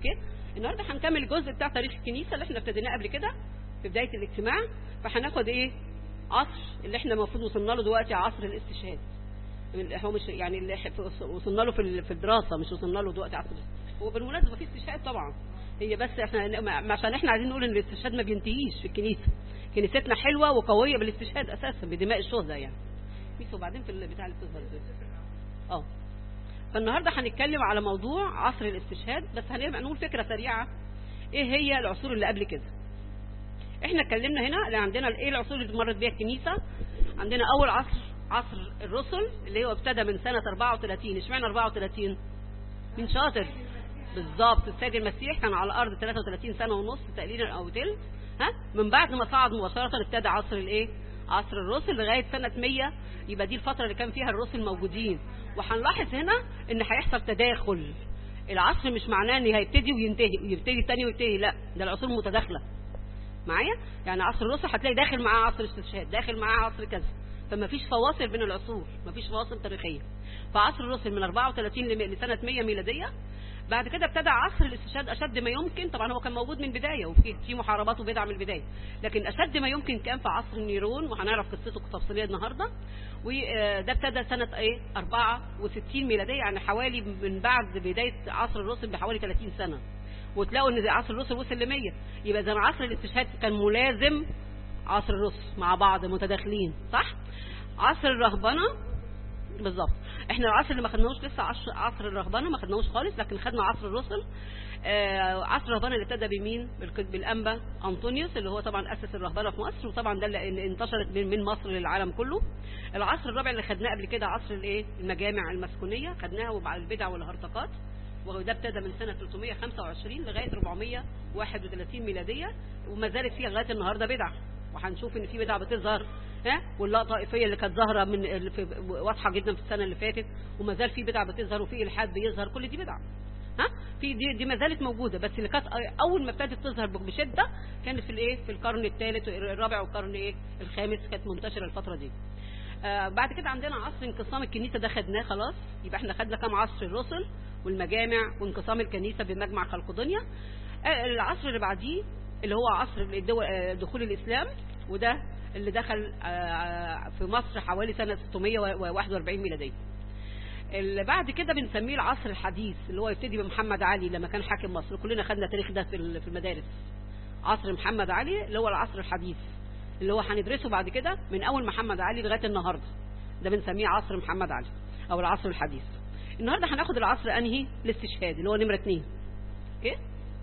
اوكي النهارده هنكمل الجزء بتاع تاريخ الكنيسه اللي احنا ابتديناه قبل كده في بدايه الاجتماع فهناخد ايه عصر اللي احنا المفروض وصلنا له دلوقتي عصر الاستشهاد هو مش يعني اللي إح- وصلنا له في ال- في الدراسه مش وصلنا له دلوقتي عصر الاستشهاد. هو بالمناسبه في استشهاد طبعا هي بس احنا ما- عشان احنا عايزين نقول ان الاستشهاد ما بينتهيش في الكنيسه كنيستنا حلوه وقويه بالاستشهاد اساسا بدماء الشهداء يعني ميس وبعدين في البتاع اللي بتظهر دي اه فالنهارده هنتكلم على موضوع عصر الاستشهاد بس هنبقى نقول فكره سريعه ايه هي العصور اللي قبل كده احنا اتكلمنا هنا اللي عندنا ايه العصور اللي مرت بيها الكنيسه عندنا اول عصر عصر الرسل اللي هو ابتدى من سنه 34 اشمعنى 34 مين شاطر بالظبط السيد المسيح كان على الارض 33 سنه ونص تقريبا او تلت ها من بعد ما صعد مباشره ابتدى عصر الايه عصر الرسل لغايه سنه 100 يبقى دي الفتره اللي كان فيها الرسل موجودين وهنلاحظ هنا ان هيحصل تداخل العصر مش معناه ان هيبتدي وينتهي ويبتدي الثاني وينتهي لا ده العصور متداخله معايا يعني عصر الرسل هتلاقي داخل معاه عصر الاستشهاد داخل معاه عصر كذا فما فيش فواصل بين العصور ما فيش فواصل تاريخيه فعصر الرسل من 34 لم- لسنه 100 ميلاديه بعد كده ابتدى عصر الاستشهاد اشد ما يمكن طبعا هو كان موجود من البدايه وفي في محاربات وبدع من البدايه لكن اشد ما يمكن كان في عصر النيرون وهنعرف قصته تفصيليه النهارده وده ابتدى سنه ايه 64 ميلاديه يعني حوالي من بعد بدايه عصر الرسل بحوالي 30 سنه وتلاقوا ان عصر الرسل وصل ل 100 يبقى اذا عصر الاستشهاد كان ملازم عصر الرسل مع بعض متداخلين صح عصر الرهبنه بالظبط احنا العصر اللي ما خدناهوش لسه عصر, عصر الرهبنه ما خدناهوش خالص لكن خدنا عصر الرسل آه عصر الرهبنه اللي ابتدى بمين بالك- بالانبا انطونيوس اللي هو طبعا اسس الرهبنه في مصر وطبعا ده اللي اللي انتشرت من من مصر للعالم كله العصر الرابع اللي خدناه قبل كده عصر الايه المجامع المسكونيه خدناها وبعد البدع والهرطقات وده ابتدى من سنه 325 لغايه 431 ميلاديه وما زالت فيها لغايه النهارده بدع وهنشوف ان في بدع بتظهر ها واللا طائفيه اللي كانت ظاهره من اللي في واضحه جدا في السنه اللي فاتت وما زال في بدع بتظهر وفي الحاد بيظهر كل دي بدع ها في دي دي ما زالت موجوده بس اللي كانت اول ما ابتدت تظهر بشده كانت في الايه في القرن الثالث الرابع والقرن ايه الخامس كانت منتشره الفتره دي آه بعد كده عندنا عصر انقسام الكنيسه ده خدناه خلاص يبقى احنا خدنا كام عصر الرسل والمجامع وانقسام الكنيسه بمجمع خلقدنيا آه العصر اللي بعديه اللي هو عصر الدول آه دخول الاسلام وده اللي دخل آه في مصر حوالي سنه 641 ميلاديه اللي بعد كده بنسميه العصر الحديث اللي هو يبتدي بمحمد علي لما كان حاكم مصر كلنا خدنا تاريخ ده في ال- في المدارس عصر محمد علي اللي هو العصر الحديث اللي هو هندرسه بعد كده من اول محمد علي لغايه النهارده ده بنسميه عصر محمد علي او العصر الحديث النهارده هناخد العصر انهي الاستشهاد اللي هو نمره اتنين اوكي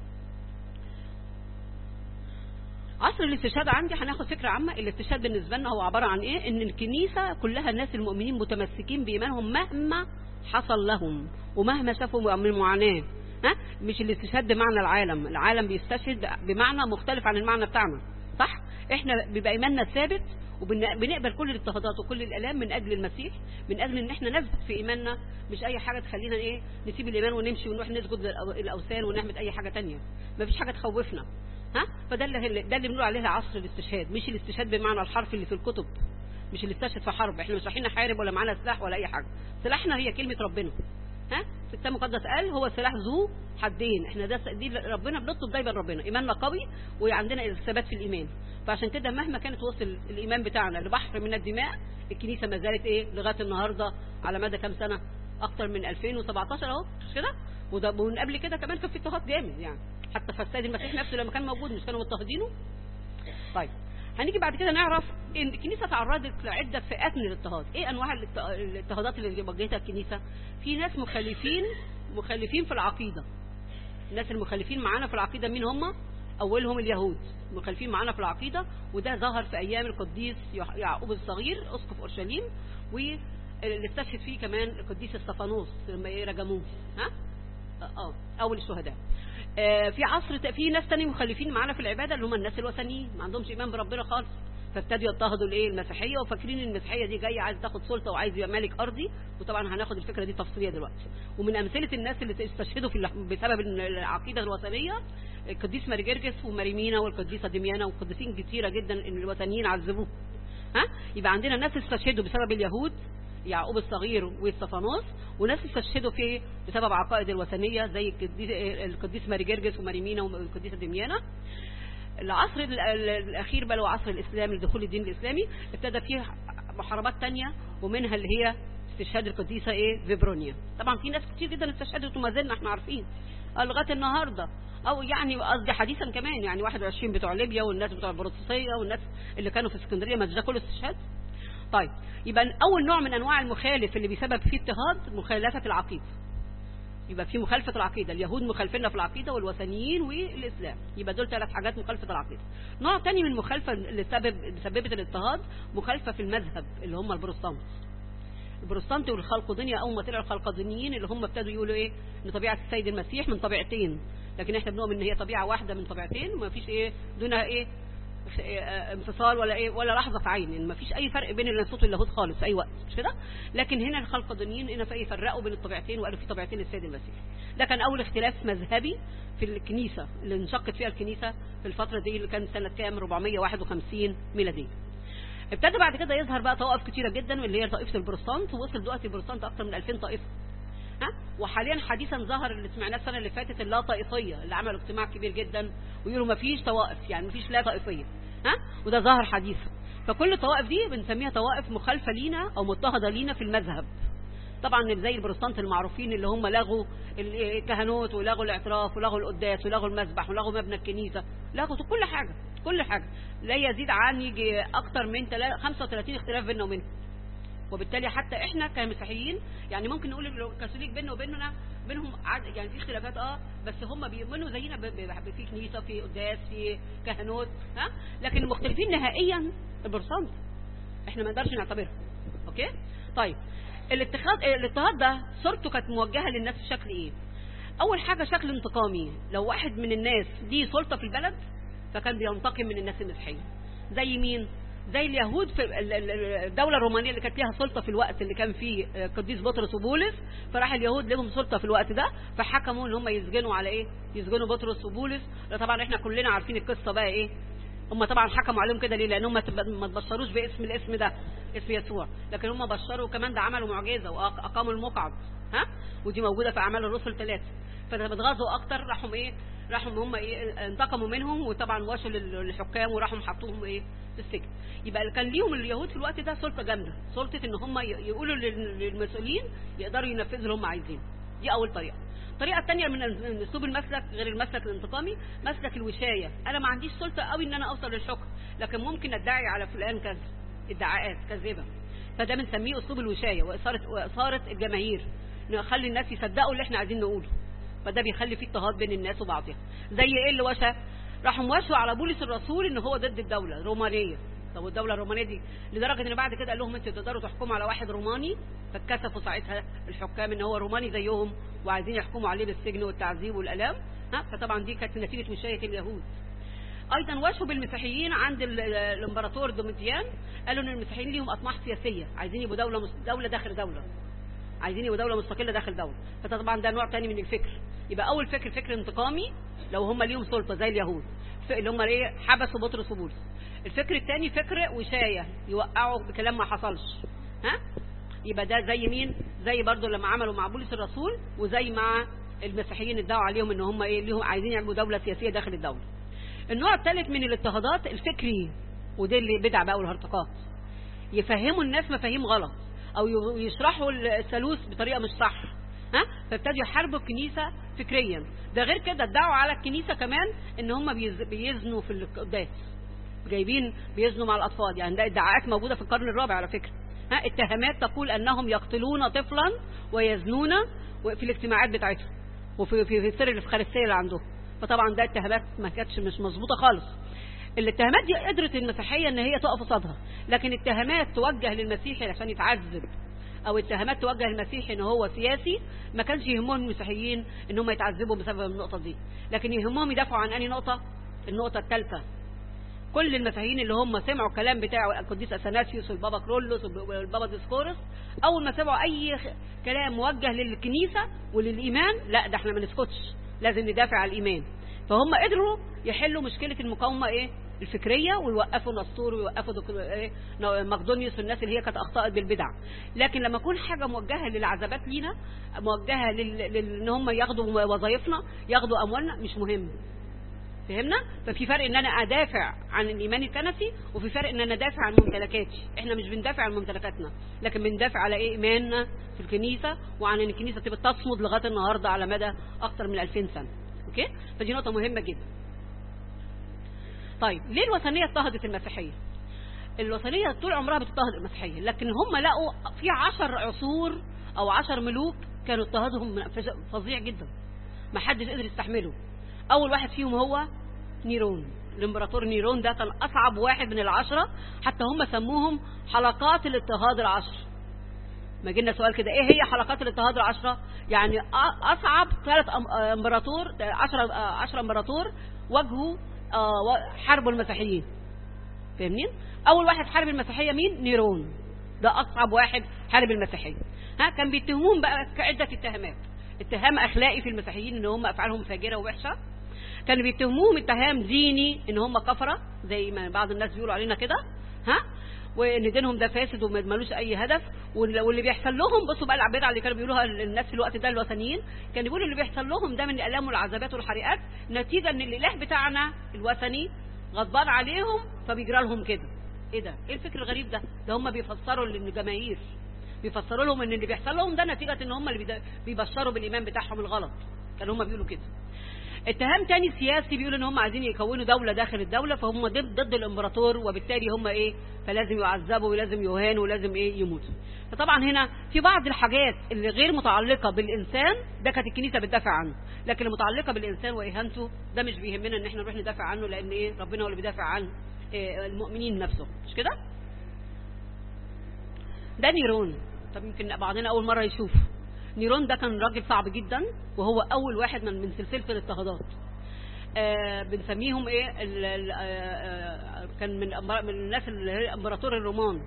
عصر الاستشهاد عندي هناخد فكره عامه الاستشهاد بالنسبه لنا هو عباره عن ايه ان الكنيسه كلها الناس المؤمنين متمسكين بايمانهم مهما حصل لهم ومهما شافوا من معاناه ها مش الاستشهاد بمعنى العالم العالم بيستشهد بمعنى مختلف عن المعنى بتاعنا صح احنا بيبقى ايماننا ثابت وبنقبل كل الاضطهادات وكل الالام من اجل المسيح من اجل ان احنا نثبت في ايماننا مش اي حاجه تخلينا ايه نسيب الايمان ونمشي ونروح نسجد للاوثان ونعمل اي حاجه تانية مفيش حاجه تخوفنا ها فده اللي ده اللي بنقول عليها عصر الاستشهاد مش الاستشهاد بمعنى الحرف اللي في الكتب مش اللي استشهد في حرب احنا مش رايحين نحارب ولا معانا سلاح ولا اي حاجه سلاحنا هي كلمه ربنا ها في الكتاب المقدس قال هو سلاح ذو حدين احنا ده دي ربنا بنطلب دايما ربنا ايماننا قوي وعندنا الثبات في الايمان فعشان كده مهما كانت وصل الايمان بتاعنا لبحر من الدماء الكنيسه ما زالت ايه لغايه النهارده على مدى كام سنه اكتر من 2017 اهو مش كده وده ومن قبل كده كمان كان في اضطهاد جامد يعني حتى في السيد المسيح نفسه لما كان موجود مش كانوا مضطهدينه طيب هنيجي بعد كده نعرف ان الكنيسه تعرضت لعده فئات من الاضطهاد ايه انواع الاضطهادات اللي واجهتها الكنيسه في ناس مخالفين مخالفين في العقيده الناس المخالفين معانا في العقيده مين هم اولهم اليهود مخالفين معانا في العقيده وده ظهر في ايام القديس يعقوب الصغير اسقف اورشليم واللي استشهد فيه كمان القديس استفانوس لما رجموه ها اه اول الشهداء آه في عصر في ناس تاني مخالفين معانا في العباده اللي هم الناس الوثنيين ما عندهمش ايمان بربنا خالص فابتدوا يضطهدوا الايه المسيحيه وفاكرين ان المسيحيه دي جايه عايز تاخد سلطه وعايز يبقى ملك ارضي وطبعا هناخد الفكره دي تفصيليه دلوقتي ومن امثله الناس اللي استشهدوا في بسبب العقيده الوثنيه القديس ماري جرجس وماريمينا والقديسه دميانه وقديسين كتيره جدا ان الوثنيين عذبوه ها يبقى عندنا ناس استشهدوا بسبب اليهود يعقوب الصغير واستفانوس وناس استشهدوا فيه بسبب عقائد الوثنيه زي القديس القديس ماري جرجس وماري مينا والقديسه دميانه العصر ال- ال- الاخير بقى اللي هو عصر الاسلام لدخول الدين الاسلامي ابتدى فيه محاربات تانية ومنها اللي هي استشهاد القديسه ايه فيبرونيا طبعا في ناس كتير جدا استشهدت وما زلنا احنا عارفين آه، لغايه النهارده او يعني قصدي حديثا كمان يعني 21 بتوع ليبيا والناس بتوع البروتستانتيه والناس اللي كانوا في اسكندريه ما ده كله استشهاد طيب يبقى اول نوع من انواع المخالف اللي بيسبب فيه اضطهاد مخالفه العقيده يبقى في مخالفه العقيده اليهود مخالفيننا في العقيده والوثنيين والاسلام يبقى دول ثلاث حاجات مخالفه العقيده نوع تاني من المخالفه اللي سبب اللي سببت الاضطهاد مخالفه في المذهب اللي هم البروتستانت البروتستانت والخلقدنيا اول ما طلعوا الخلقدنيين اللي هم ابتدوا يقولوا ايه ان طبيعه السيد المسيح من طبيعتين لكن احنا بنؤمن ان هي طبيعه واحده من طبيعتين وما فيش ايه دونها ايه آه، انفصال ولا ايه ولا لحظه في عين يعني ما فيش اي فرق بين اللاهوت واللاهوت خالص في اي وقت مش كده لكن هنا الخلقدنيين هنا في فرقوا بين الطبيعتين وقالوا في طبيعتين للسيد المسيح ده كان اول اختلاف مذهبي في الكنيسه اللي انشقت فيها الكنيسه في الفتره دي اللي كانت سنه كام 451 ميلاديه ابتدى بعد كده يظهر بقى طوائف كتيره جدا واللي هي طائفه البروتستانت ووصل دلوقتي البروتستانت اكثر من 2000 طائفه ها وحاليا حديثا ظهر اللي سمعناه السنه اللي فاتت اللا طائفيه اللي عملوا اجتماع كبير جدا ويقولوا ما فيش طوائف يعني ما فيش لا طائفيه ها وده ظهر حديثا فكل الطوائف دي بنسميها طوائف مخالفه لينا او مضطهده لينا في المذهب طبعا زي البروتستانت المعروفين اللي هم لغوا الكهنوت ولغوا الاعتراف ولغوا القداس ولغوا المذبح ولغوا مبنى الكنيسه لغوا كل حاجه كل حاجه لا يزيد عن يجي اكتر من تلا- 35 اختلاف بيننا وبينهم وبالتالي حتى احنا كمسيحيين يعني ممكن نقول لو الكاثوليك بيننا وبيننا بينهم عد يعني في اختلافات اه بس هم بيؤمنوا زينا ب- ب- في كنيسه في قداس في كهنوت ها لكن المختلفين نهائيا البروتستانت احنا ما نقدرش نعتبرها اوكي طيب الاتخاذ الاضطهاد ده صورته كانت موجهه للناس بشكل ايه اول حاجه شكل انتقامي لو واحد من الناس دي سلطه في البلد فكان بينتقم من الناس المسيحيه زي مين زي اليهود في ال- ال- الدوله الرومانيه اللي كانت ليها سلطه في الوقت اللي كان فيه آه، قديس بطرس وبولس فراح اليهود لهم سلطه في الوقت ده فحكموا ان هم يسجنوا على ايه يسجنوا بطرس وبولس طبعا احنا كلنا عارفين القصه بقى ايه هم طبعا حكموا عليهم كده ليه لان هم تب- ما تبشروش باسم الاسم ده اسم يسوع لكن هم بشروا كمان ده عملوا معجزه واقاموا المقعد ها ودي موجوده في اعمال الرسل ثلاثه فلما اتغاظوا اكتر راحوا ايه راحوا هم ايه انتقموا منهم وطبعا واشوا لل- للحكام وراحوا حطوهم ايه في السجن يبقى اللي كان ليهم اليهود في الوقت ده سلطه جامده سلطه ان هم ي- يقولوا لل- للمسؤولين يقدروا ينفذوا اللي هم عايزينه دي اول طريقه الطريقه الثانيه من من اسلوب المسلك غير المسلك الانتقامي مسلك الوشايه انا ما عنديش سلطه قوي ان انا اوصل للحكم لكن ممكن ادعي على فلان كذا ادعاءات كاذبه فده بنسميه اسلوب الوشايه واثاره واثاره الجماهير نخلي الناس يصدقوا اللي احنا عايزين نقوله فده بيخلي فيه اضطهاد بين الناس وبعضها زي ايه اللي وشى راحوا مواشوا على بولس الرسول ان هو ضد الدوله الرومانيه طب والدوله الرومانيه دي لدرجه ان بعد كده قال لهم انتوا تقدروا تحكموا على واحد روماني فاتكسفوا ساعتها الحكام ان هو روماني زيهم وعايزين يحكموا عليه بالسجن والتعذيب والالام ها فطبعا دي كانت نتيجه وشايه اليهود ايضا وشوا بالمسيحيين عند ال- الامبراطور دوميتيان قالوا ان المسيحيين ليهم اطماع سياسيه عايزين يبقوا دوله مس- دوله داخل دوله عايزين يبقوا دوله مستقله داخل دوله فطبعا ده نوع تاني من الفكر يبقى اول فكر فكر انتقامي لو هم ليهم سلطه زي اليهود ف- اللي هم ايه حبسوا بطرس وبولس الفكر الثاني فكر وشايه يوقعوا بكلام ما حصلش ها يبقى ده زي مين زي برضو لما عملوا مع بولس الرسول وزي مع المسيحيين ادعوا عليهم ان هم ايه ليهم عايزين يعملوا دوله سياسيه داخل الدوله النوع الثالث من الاضطهادات الفكري وده اللي بدع بقى والهرطقات يفهموا الناس مفاهيم غلط او ي- يشرحوا الثالوث بطريقه مش صح ها فابتدوا يحاربوا الكنيسه فكريا ده غير كده ادعوا على الكنيسه كمان ان هم بيز- بيزنوا في القداس جايبين بيزنوا مع الاطفال يعني ده ادعاءات موجوده في القرن الرابع على فكره ها اتهامات تقول انهم يقتلون طفلا ويزنون في الاجتماعات بتاعتهم وفي في, في سر الافخارستيه اللي عندهم فطبعا ده اتهامات ما كانتش مش مظبوطه خالص الاتهامات دي قدرت المسيحيه ان هي تقف قصادها لكن اتهامات توجه للمسيحي عشان يتعذب او اتهامات توجه للمسيحي ان هو سياسي ما كانش يهمهم المسيحيين ان هم يتعذبوا بسبب النقطه دي لكن يهمهم يدافعوا عن انهي نقطه النقطه الثالثه كل المسيحيين اللي هم سمعوا الكلام بتاع القديس اثناسيوس والبابا كرولوس والبابا ديسكورس اول ما سمعوا اي خ- كلام موجه للكنيسه وللايمان لا ده احنا ما نسكتش لازم ندافع على الايمان فهم قدروا يحلوا مشكله المقاومه ايه الفكريه ويوقفوا نسطور ويوقفوا دك- إيه، مقدونيوس والناس اللي هي كانت اخطات بالبدع لكن لما يكون حاجه موجهه للعذابات لينا موجهه لل... لل... ان هم ياخدوا وظائفنا ياخدوا اموالنا مش مهم فهمنا ففي فرق ان انا ادافع عن الايمان الكنسي وفي فرق ان انا ادافع عن ممتلكاتي احنا مش بندافع عن ممتلكاتنا لكن بندافع على ايه ايماننا في الكنيسه وعن ان الكنيسه تبقى تصمد لغايه النهارده على مدى اكثر من 2000 سنه اوكي فدي نقطه مهمه جدا طيب ليه الوثنيه اضطهدت المسيحيه الوثنيه طول عمرها بتضطهد المسيحيه لكن هم لقوا في عشر عصور او عشر ملوك كانوا اضطهادهم فظيع جدا ما حدش قدر يستحمله اول واحد فيهم هو نيرون الامبراطور نيرون ده كان اصعب واحد من العشرة حتى هم سموهم حلقات الاضطهاد العشر ما جينا سؤال كده ايه هي حلقات الاضطهاد العشرة يعني أ- اصعب ثلاث أم- امبراطور عشرة عشرة امبراطور واجهوا آه، و- حاربوا المسيحيين فاهمين اول واحد حارب المسيحية مين نيرون ده اصعب واحد حارب المسيحية ها كان بيتهمون بقى كعدة اتهامات اتهام اخلاقي في المسيحيين ان هم افعالهم فاجرة ووحشة كانوا بيتهموهم اتهام ديني ان هم كفرة زي ما بعض الناس بيقولوا علينا كده ها وان دينهم ده فاسد وما ملوش اي هدف وال- واللي بيحصل لهم بصوا بقى العبيد اللي كانوا بيقولوها الناس في الوقت ده الوثنيين كانوا بيقولوا اللي بيحصل لهم ده من الالام والعذابات والحريقات نتيجه ان الاله بتاعنا الوثني غضبان عليهم فبيجرى لهم كده ايه ده ايه الفكر الغريب ده ده هم بيفسروا للجماهير بيفسروا لهم ان اللي بيحصل لهم ده نتيجه ان هم اللي بيد- بيبشروا بالايمان بتاعهم الغلط كانوا هم بيقولوا كده اتهام تاني سياسي بيقولوا ان هم عايزين يكونوا دولة داخل الدولة فهم ضد ضد الامبراطور وبالتالي هم ايه فلازم يعذبوا ولازم يهانوا ولازم ايه يموتوا فطبعا هنا في بعض الحاجات اللي غير متعلقة بالانسان ده كانت الكنيسة بتدافع عنه لكن المتعلقة بالانسان واهانته ده مش بيهمنا ان احنا نروح ندافع عنه لان ايه ربنا هو اللي بيدافع عن إيه المؤمنين نفسهم مش كده ده نيرون طب يمكن بعضنا اول مرة يشوف نيرون ده كان راجل صعب جدا وهو اول واحد من من سلسله الاضطهادات آه بنسميهم ايه ال ال آه آه كان من أمبر- من الناس اللي هي امبراطور الرومان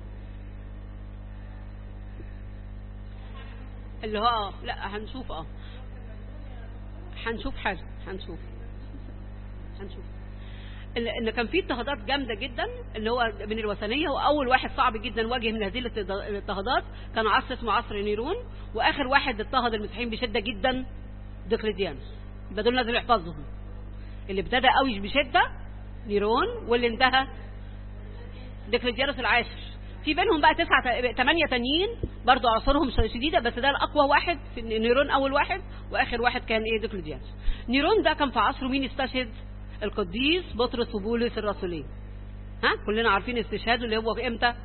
اللي هو آه لا هنشوف اه هنشوف حاجه هنشوف هنشوف ان إن كان في اضطهادات جامده جدا اللي هو من الوثنيه واول واحد صعب جدا واجه من هذه الاضط- الاضطهادات كان عصر اسمه عصر نيرون واخر واحد اضطهد المسيحيين بشده جدا دقلديانوس يبقى دول لازم يحفظهم اللي ابتدى قوي بشده نيرون واللي انتهى دقلديانوس العاشر في بينهم بقى تسعة ثمانية تانيين برضو عصرهم شديدة بس ده الأقوى واحد في نيرون أول واحد وآخر واحد كان إيه دقلديانوس نيرون ده كان في عصره مين استشهد القديس بطرس وبولس الرسولين ها كلنا عارفين استشهاده اللي هو في امتى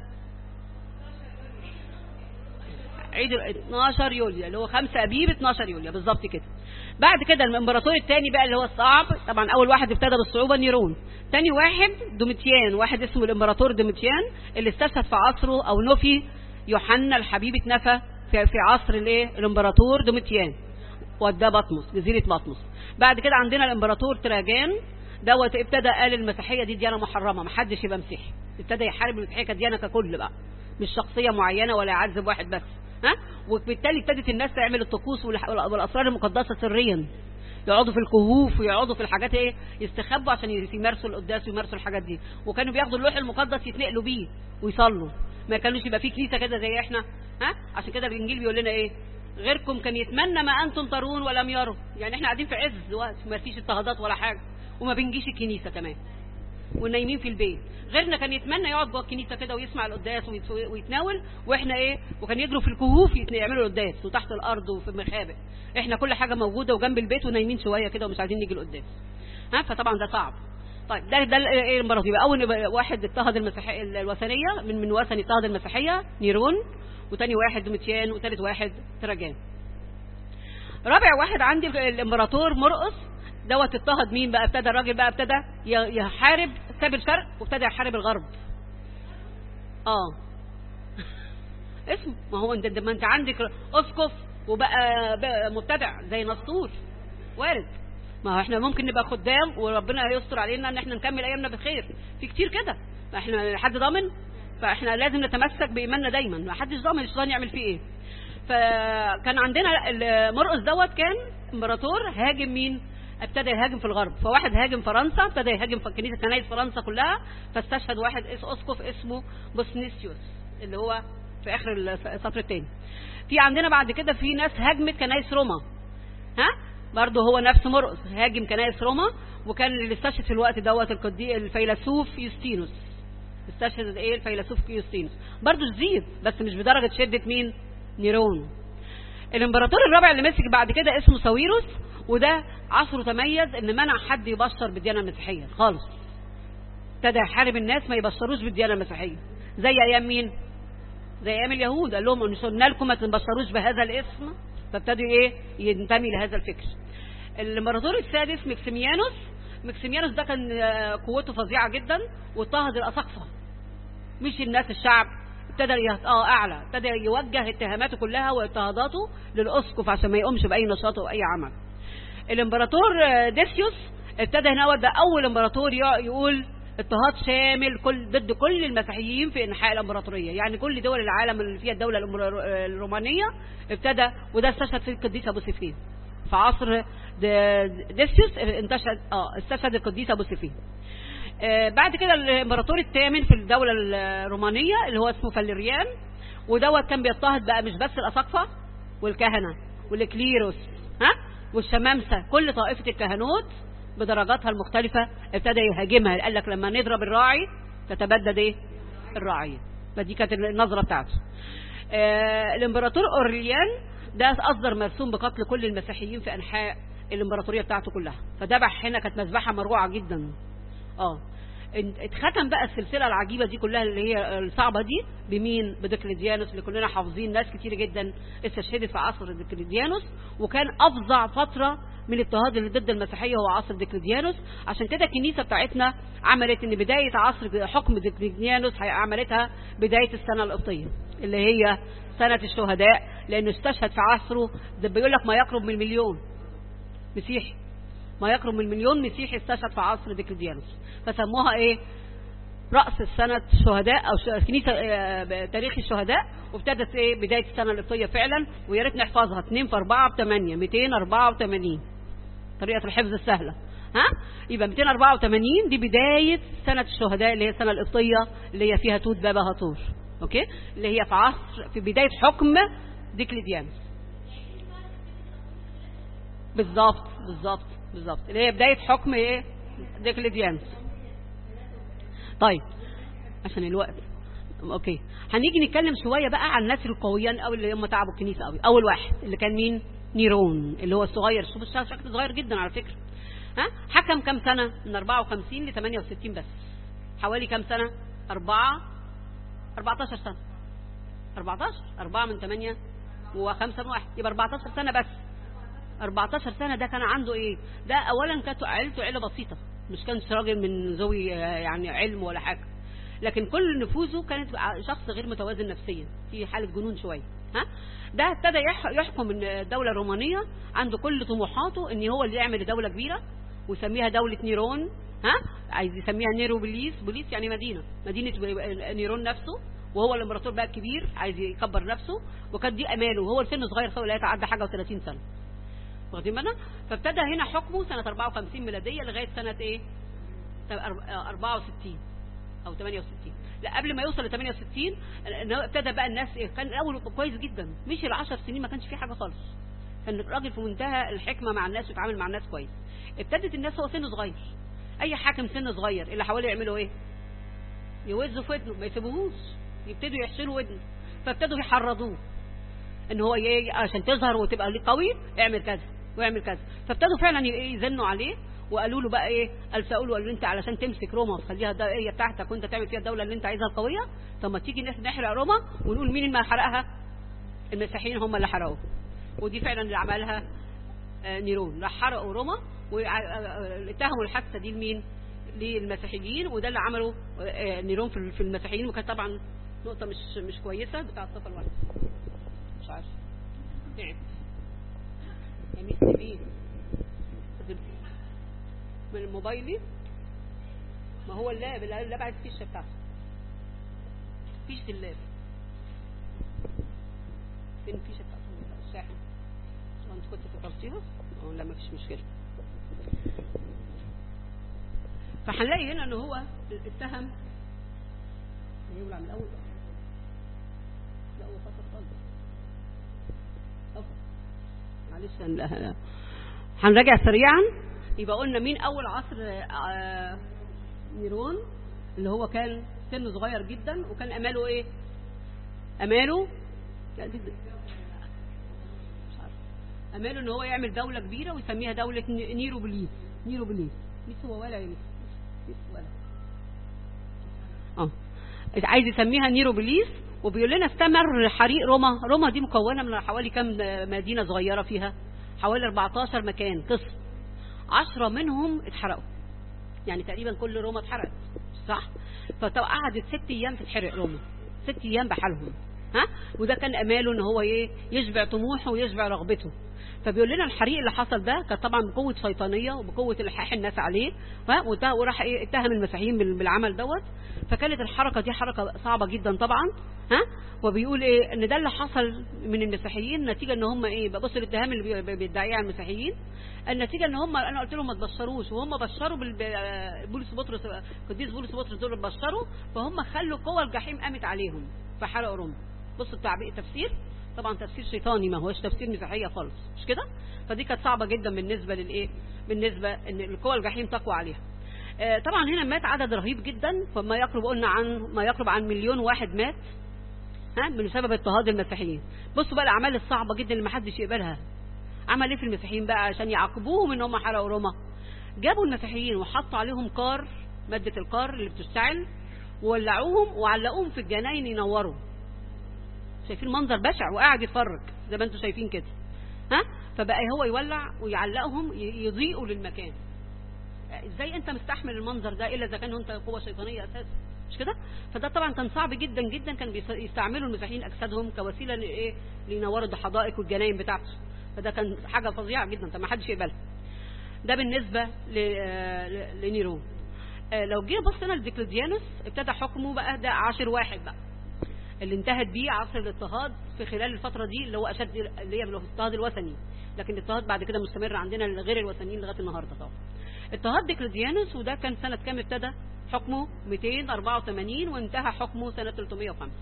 عيد ال 12 يوليو اللي هو 5 ابيب 12 يوليو بالظبط كده بعد كده الامبراطور الثاني بقى اللي هو الصعب طبعا اول واحد ابتدى بالصعوبه نيرون ثاني واحد دوميتيان واحد اسمه الامبراطور دوميتيان اللي استشهد في عصره او نفي يوحنا الحبيب اتنفى في, في عصر الايه الامبراطور دوميتيان وداه بطمس جزيره بطمس بعد كده عندنا الامبراطور تراجان دوت ابتدى قال المسيحيه دي ديانه محرمه محدش يبقى مسيحي ابتدى يحارب المسيحيه كديانه ككل بقى مش شخصيه معينه ولا يعذب واحد بس ها وبالتالي ابتدت الناس تعمل الطقوس والح- والاسرار المقدسه سريا يقعدوا في الكهوف ويقعدوا في الحاجات ايه يستخبوا عشان يمارسوا القداس ويمارسوا الحاجات دي وكانوا بياخدوا اللوح المقدس يتنقلوا بيه ويصلوا ما كانوش يبقى في كنيسه كده زي احنا ها عشان كده الانجيل بيقول لنا ايه غيركم كان يتمنى ما انتم ترون ولم يروا يعني احنا قاعدين في عز وقت ما فيش اضطهادات ولا حاجه وما بنجيش الكنيسه كمان ونايمين في البيت غيرنا كان يتمنى يقعد جوه الكنيسه كده ويسمع القداس ويت- ويتناول واحنا ايه وكان يجروا في الكهوف يت- يعملوا القداس وتحت الارض وفي المخابئ احنا كل حاجه موجوده وجنب البيت ونايمين شويه كده ومش عايزين نيجي القداس ها فطبعا ده صعب طيب ده ده ال- ايه الامبراطور يبقى اول يبقى واحد اضطهد المسيحيه الوثنيه من من وثني اضطهد المسيحيه نيرون وتاني واحد دوميتيان وتالت واحد تراجان رابع واحد عندي الامبراطور مرقس دوت اضطهد مين بقى ابتدى الراجل بقى ابتدى ي- يحارب ساب الشرق وابتدى يحارب الغرب اه اسمه ما هو انت ما انت عندك اسقف وبقى بقى مبتدع زي نسطور وارد ما هو احنا ممكن نبقى خدام وربنا هيستر علينا ان احنا نكمل ايامنا بخير في كتير كده ما احنا حد ضامن فاحنا لازم نتمسك بايماننا دايما ما حدش ضامن الشيطان يعمل فيه ايه فكان عندنا ال- مرقس دوت كان امبراطور هاجم مين ابتدى يهاجم في الغرب فواحد هاجم فرنسا ابتدى يهاجم في كنيسه كنائس فرنسا كلها فاستشهد واحد اس اسقف اسمه بوسنيسيوس اللي هو في اخر السطر الثاني في عندنا بعد كده في ناس هاجمت كنائس روما ها برضه هو نفس مرقس هاجم كنائس روما وكان اللي استشهد في الوقت دوت القدي الفيلسوف يوستينوس استشهد ايه الفيلسوف يوستينوس برضه شديد بس مش بدرجه شده مين نيرون الامبراطور الرابع اللي مسك بعد كده اسمه ساويروس وده عصره تميز ان منع حد يبشر بالديانه المسيحيه خالص ابتدى يحارب الناس ما يبشروش بالديانه المسيحيه زي ايام مين زي ايام اليهود قال لهم قلنا لكم ما تبشروش بهذا الاسم فابتدوا ايه ينتمي لهذا الفكر الامبراطور السادس مكسيميانوس مكسيميانوس ده كان قوته فظيعه جدا واضطهد الاساقفه مش الناس الشعب ابتدى اه اعلى ابتدى يوجه اتهاماته كلها واضطهاداته للاسقف عشان ما يقومش باي نشاط او اي عمل الامبراطور ديسيوس ابتدى هنا ده اول امبراطور يقول اضطهاد شامل كل ضد كل المسيحيين في انحاء الامبراطوريه يعني كل دول العالم اللي فيها الدوله الرومانيه ابتدى وده استشهد فيه القديس ابو سفين في عصر ديسيوس انتشر اه استشهد القديس ابو سفين آه بعد كده الامبراطور الثامن في الدوله الرومانيه اللي هو اسمه فاليريان ودوت كان بيضطهد بقى مش بس الاساقفه والكهنه والكليروس ها والشمامسه كل طائفه الكهنوت بدرجاتها المختلفة ابتدى يهاجمها قال لك لما نضرب الراعي تتبدد ايه الراعية فدي كانت النظرة بتاعته آه الامبراطور اورليان ده اصدر مرسوم بقتل كل المسيحيين في انحاء الامبراطورية بتاعته كلها فذبح هنا كانت مذبحة مروعة جدا اه اتختم بقى السلسلة العجيبة دي كلها اللي هي الصعبة دي بمين بديكليديانوس اللي كلنا حافظين ناس كتير جدا استشهدت في عصر ديكليديانوس وكان افظع فترة من الاضطهاد اللي ضد المسيحيه هو عصر ديكليديانوس عشان كده الكنيسه بتاعتنا عملت ان بدايه عصر حكم ديكليديانوس عملتها بدايه السنه القبطيه اللي هي سنه الشهداء لانه استشهد في عصره ده بيقول لك ما يقرب من مليون مسيحي ما يقرب من مليون مسيحي استشهد في عصر ديكليديانوس فسموها ايه رأس السنة شهداء أو كنيسة تاريخ الشهداء وابتدت ايه بداية السنة القبطية فعلا ويا ريت نحفظها 2 في 4 ب 8 284 طريقة الحفظ السهلة ها يبقى 284 دي بداية سنة الشهداء اللي هي السنة القبطية اللي هي فيها توت بابا هطور اوكي اللي هي في عصر في بداية حكم ديكليديانوس بالظبط بالظبط بالظبط اللي هي بداية حكم ايه ديكليديانوس طيب عشان الوقت اوكي هنيجي نتكلم شويه بقى عن الناس القويين قوي اللي هم تعبوا الكنيسه قوي اول واحد اللي كان مين نيرون اللي هو الصغير شوف شكله صغير جدا على فكره ها حكم كام سنه من 54 ل 68 بس حوالي كام سنه 4 14 سنه 14 4 من 8 و5 من 1 يبقى 14 سنه بس 14 سنه ده كان عنده ايه ده اولا كانت عيلته عيله بسيطه مش كان راجل من ذوي يعني علم ولا حاجه لكن كل نفوذه كانت شخص غير متوازن نفسيا في حاله جنون شويه ها ده ابتدى يحكم الدوله الرومانيه عنده كل طموحاته ان هو اللي يعمل دوله كبيره ويسميها دوله نيرون ها عايز يسميها نيرو بوليس بوليس يعني مدينه مدينه نيرون نفسه وهو الامبراطور بقى الكبير عايز يكبر نفسه وكانت دي اماله وهو السن صغير خالص لا يتعدى حاجه و30 سنه واخدين بالنا فابتدى هنا حكمه سنه 54 ميلاديه لغايه سنه ايه 64 او 68 لا قبل ما يوصل ل 68 ابتدى بقى الناس إيه؟ كان الاول كويس جدا مشي ال 10 سنين ما كانش فيه حاجه خالص كان الراجل في منتهى الحكمه مع الناس ويتعامل مع الناس كويس ابتدت الناس هو سنه صغير اي حاكم سن صغير اللي حواليه يعملوا ايه يوزوا في ودنه ما يسيبوهوش يبتدوا يحشروا ودنه فابتدوا يحرضوه ان هو ايه عشان تظهر وتبقى ليه قوي اعمل كذا واعمل كذا فابتدوا فعلا يزنوا عليه وقالوا له بقى ايه قالوا له قالوا له انت علشان تمسك روما وتخليها ده هي بتاعتك وانت تعمل فيها الدوله اللي انت عايزها القويه طب ما تيجي نحرق روما ونقول مين اللي حرقها المسيحيين هم اللي حرقوها ودي فعلا اللي عملها نيرون راح حرقوا روما واتهموا الحادثه دي لمين للمسيحيين وده اللي عمله نيرون في المسيحيين وكانت طبعا نقطه مش مش كويسه بتاع الصفه الواحده مش عارف تعب يا ميس نبيل من موبايلي ما هو اللاب اللاب عايز فيشه بتاعته فيشه اللاب فين الفيشه بتاعته الشاحن انت كنت فكرتيها اه لا ما فيش مشكله فهنلاقي هنا ان هو اتهم يولع من الاول لا هو فصل خالص فصل. معلش هن- هنراجع سريعا يبقى قلنا مين اول عصر آه، نيرون اللي هو كان سنه صغير جدا وكان اماله ايه اماله لا دي مش عارفة. اماله ان هو يعمل دوله كبيره ويسميها دوله ني- نيروبليس نيروبليس ميس هو ولا يا ميس ميس ولا اه عايز يسميها نيروبليس وبيقول لنا استمر حريق روما روما دي مكونه من حوالي كام مدينه صغيره فيها حوالي 14 مكان قسم 10 منهم اتحرقوا يعني تقريبا كل روما اتحرقت صح فقعدت ست ايام تتحرق روما ست ايام بحالهم ها وده كان اماله ان هو ايه يشبع طموحه ويشبع رغبته فبيقول لنا الحريق اللي حصل ده كان طبعا بقوه شيطانيه وبقوه الحاح الناس عليه ها وده- وراح ايه اتهم المسيحيين بال- بالعمل دوت فكانت الحركه دي حركه صعبه جدا طبعا ها وبيقول ايه ان ده اللي حصل من المسيحيين نتيجه ان هم ايه بص الاتهام اللي بي- بيدعيه على المسيحيين النتيجه ان هم انا قلت لهم ما تبشروش وهم بشروا بال- ب- بولس بطرس قديس بولس بطرس دول بشروا فهم خلوا قوى الجحيم قامت عليهم فحرقوا روما بص التعبير التفسير طبعا تفسير شيطاني ما هوش تفسير مسيحيه خالص مش كده فدي كانت صعبه جدا بالنسبه للايه بالنسبه ان القوى الجحيم تقوى عليها آه، طبعا هنا مات عدد رهيب جدا فما يقرب قلنا عن ما يقرب عن مليون واحد مات ها من سبب اضطهاد المسيحيين بصوا بقى الاعمال الصعبه جدا اللي ما حدش يقبلها عمل ايه في المسيحيين بقى عشان يعاقبوهم ان هم حرقوا روما جابوا المسيحيين وحطوا عليهم كار ماده الكار اللي بتشتعل وولعوهم وعلقوهم في الجناين ينوروا شايفين منظر بشع وقاعد يتفرج زي ما انتم شايفين كده ها فبقى هو يولع ويعلقهم ي- يضيئوا للمكان ازاي انت مستحمل المنظر ده الا اذا كان انت قوه شيطانيه اساسا مش كده فده طبعا كان صعب جدا جدا كان بيس- يستعملوا المسيحيين اجسادهم كوسيله لايه لينوروا الحدائق والجناين بتاعته فده كان حاجه فظيعه جدا طب ما حدش يقبلها ده بالنسبه ل- آه، لنيرون آه، لو جه بصينا لديكليديانوس ابتدى حكمه بقى ده عاشر واحد بقى اللي انتهت بيه عصر الاضطهاد في خلال الفتره دي اللي هو اشد اللي هي الاضطهاد الوثني لكن الاضطهاد بعد كده مستمر عندنا غير الوثنيين لغايه النهارده طبعا اضطهاد ديكليديانوس وده كان سنه كام ابتدى حكمه 284 وانتهى حكمه سنه 305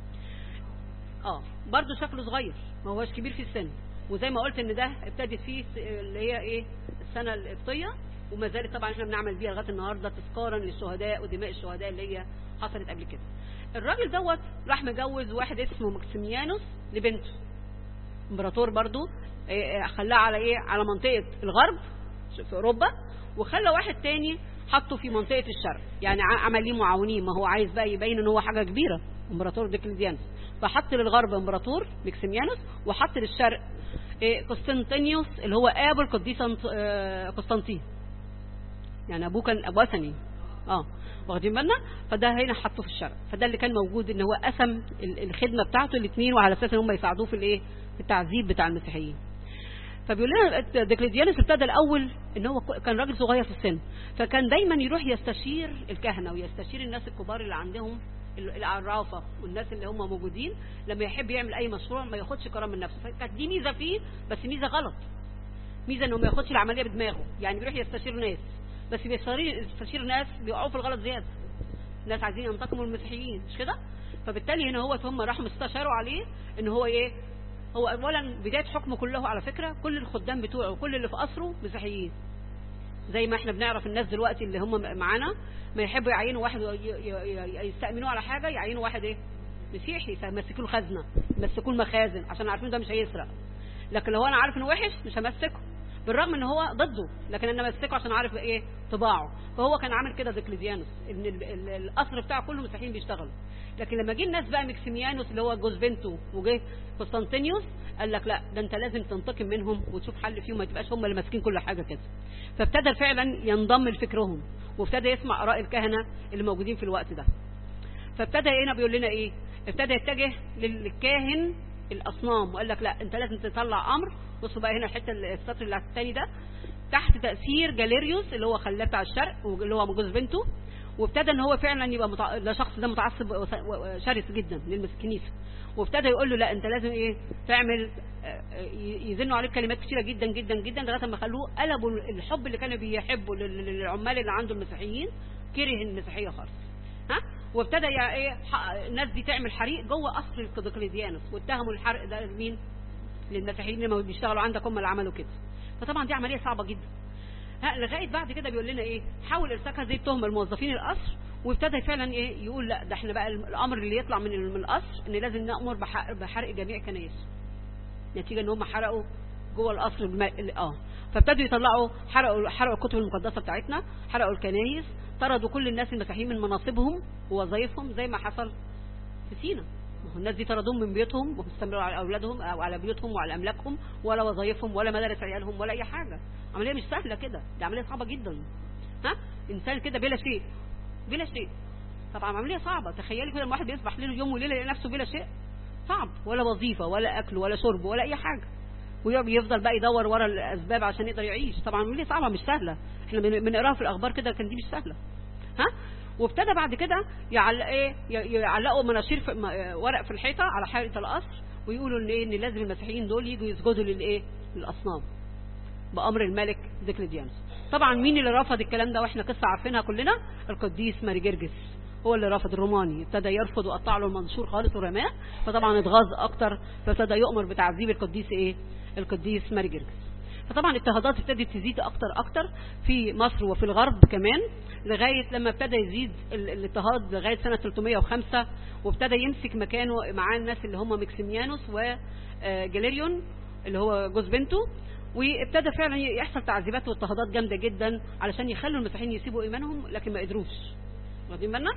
اه برضه شكله صغير ما هوش كبير في السن وزي ما قلت ان ده ابتدت فيه س- اللي هي ايه السنه القبطيه وما زالت طبعا احنا بنعمل بيها لغايه النهارده تذكارا للشهداء ودماء الشهداء اللي هي حصلت قبل كده الراجل دوت راح مجوز واحد اسمه ماكسيميانوس لبنته امبراطور برضو إيه، إيه، خلاه على ايه على منطقه الغرب في اوروبا وخلى واحد تاني حطه في منطقه الشرق يعني ع- عمل ليه معاونين ما هو عايز بقى يبين ان هو حاجه كبيره امبراطور ديكليديانوس فحط للغرب امبراطور مكسيميانوس وحط للشرق إيه، قسطنطينيوس اللي هو ابو القديس أنط- آه، قسطنطين يعني ابوه كان وثني اه واخدين بالنا فده هنا حطه في الشرق فده اللي كان موجود ان هو قسم ال- الخدمه بتاعته الاثنين وعلى اساس ان هم يساعدوه في الايه في التعذيب بتاع المسيحيين فبيقول لنا ديكليديانوس ابتدى الاول ان هو ك- كان راجل صغير في السن فكان دايما يروح يستشير الكهنه ويستشير الناس الكبار اللي عندهم ال- العرافه والناس اللي هم موجودين لما يحب يعمل اي مشروع ما ياخدش قرار من نفسه فكانت دي ميزه فيه بس ميزه غلط ميزه انه ما ياخدش العمليه بدماغه يعني بيروح يستشير ناس بس بيستشير يستشير ناس بيقعوا في الغلط زياده ناس عايزين ينتقموا من المسيحيين مش كده فبالتالي هنا هو هم راحوا استشاروا عليه ان هو ايه هو اولا بدايه حكمه كله على فكره كل الخدام بتوعه كل اللي في قصره مسيحيين زي ما احنا بنعرف الناس دلوقتي اللي هم معانا ما يحبوا يعينوا واحد ي- ي- ي- يستأمنوه على حاجه يعينوا واحد ايه مسيحي فيمسكوا له خزنه يمسكوا المخازن عشان عارفين ده مش هيسرق لكن لو انا عارف انه وحش مش همسكه بالرغم ان هو ضده لكن انا امسكه عشان عارف ايه طباعه فهو كان عامل كده ديكليديانوس ان ال- ال- القصر بتاعه كله مسيحيين بيشتغلوا لكن لما جه الناس بقى مكسيميانوس اللي هو جوز بنته وجه قسطنطينيوس قال لك لا ده انت لازم تنتقم منهم وتشوف حل فيهم ما تبقاش هم اللي ماسكين كل حاجه كده فابتدى فعلا ينضم لفكرهم وابتدى يسمع اراء الكهنه اللي موجودين في الوقت ده فابتدى هنا بيقول لنا ايه ابتدى يتجه للكاهن الاصنام وقال لك لا انت لازم تطلع امر بصوا بقى هنا الحته السطر اللي الثاني ده تحت تاثير جاليريوس اللي هو خلاه بتاع الشرق واللي هو جوز بنته وابتدى ان هو فعلا يبقى متع... ده شخص ده متعصب وس- وشرس جدا للكنيسه وابتدى يقول له لا انت لازم ايه تعمل آه، ي- يزنوا عليك كلمات كتيره جدا جدا جدا لغايه ما خلوه قلبوا الحب اللي كانوا بيحبوا لل- للعمال اللي عنده المسيحيين كره المسيحيه خالص ها وابتدى يا ايه ح- الناس دي تعمل حريق جوه قصر دقلديانوس واتهموا الحرق ده لمين للمسيحيين اللي بيشتغلوا عندك هم اللي عملوا كده فطبعا دي عمليه صعبه جدا ها لغايه بعد كده بيقول لنا ايه حاول ارساك هذه التهمه لموظفين القصر وابتدى فعلا ايه يقول لا ده احنا بقى الامر اللي يطلع من من القصر ان لازم نامر بحرق, بحرق جميع كنائس نتيجه ان هم حرقوا جوه القصر الم... ال- اه فابتدوا يطلعوا حرقوا حرقوا الكتب المقدسه بتاعتنا حرقوا الكنائس طردوا كل الناس المسيحيين من مناصبهم ووظائفهم زي ما حصل في سينا ما هو الناس دي طردوهم من بيوتهم واستمروا على اولادهم او على بيوتهم وعلى املاكهم ولا وظائفهم ولا مدارس عيالهم ولا اي حاجه عمليه مش سهله كده دي عمليه صعبه جدا ها انسان كده بلا شيء بلا شيء طبعا عمليه صعبه تخيلي كده الواحد بيصبح ليله يوم وليله يلاقي نفسه بلا شيء صعب ولا وظيفه ولا اكل ولا شرب ولا اي حاجه ويفضل بقى يدور ورا الاسباب عشان يقدر يعيش طبعا عمليه صعبه مش سهله احنا بن- بنقراها في الاخبار كده كان دي مش سهله ها وابتدى بعد كده يعلق ايه ي- يعلقوا مناشير في م- آه، ورق في الحيطه على حائط القصر ويقولوا ان ايه ان لازم المسيحيين دول يجوا يسجدوا للايه للاصنام بامر الملك ديكليديانوس طبعا مين اللي رفض الكلام ده واحنا قصه عارفينها كلنا القديس ماري جرجس هو اللي رفض الروماني ابتدى يرفض وقطع له المنشور خالص ورماه فطبعا اتغاظ اكتر فابتدى يؤمر بتعذيب القديس ايه القديس ماري جرجس فطبعا الاضطهادات ابتدت تزيد اكتر اكتر في مصر وفي الغرب كمان لغايه لما ابتدى يزيد ال- الاضطهاد لغايه سنه 305 وابتدى يمسك مكانه معاه الناس اللي هم مكسيميانوس وجاليريون اللي هو جوز بنته وابتدى فعلا يحصل تعذيبات واضطهادات جامده جدا علشان يخلوا المسيحيين يسيبوا ايمانهم لكن ما قدروش واخدين بالنا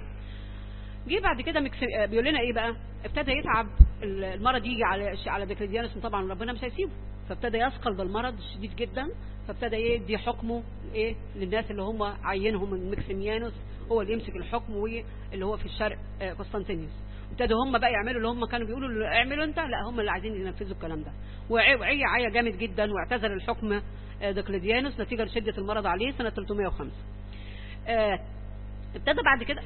جه بعد كده مكس... آه، بيقول لنا ايه بقى ابتدى يتعب ال- المرض يجي على على ديكليديانوس طبعا ربنا مش هيسيبه فابتدى يثقل بالمرض شديد جدا فابتدى يدي حكمه ايه للناس اللي هم عينهم من مكسيميانوس هو اللي يمسك الحكم واللي هو في الشرق آه، قسطنطينيوس ابتدوا هم بقى يعملوا اللي هم كانوا بيقولوا اللي اعملوا انت لا هم اللي عايزين ينفذوا الكلام ده وعي وعي عيا جامد جدا واعتزل الحكم آه، ديكليديانوس نتيجه لشده المرض عليه سنه 305 آه، ابتدى بعد كده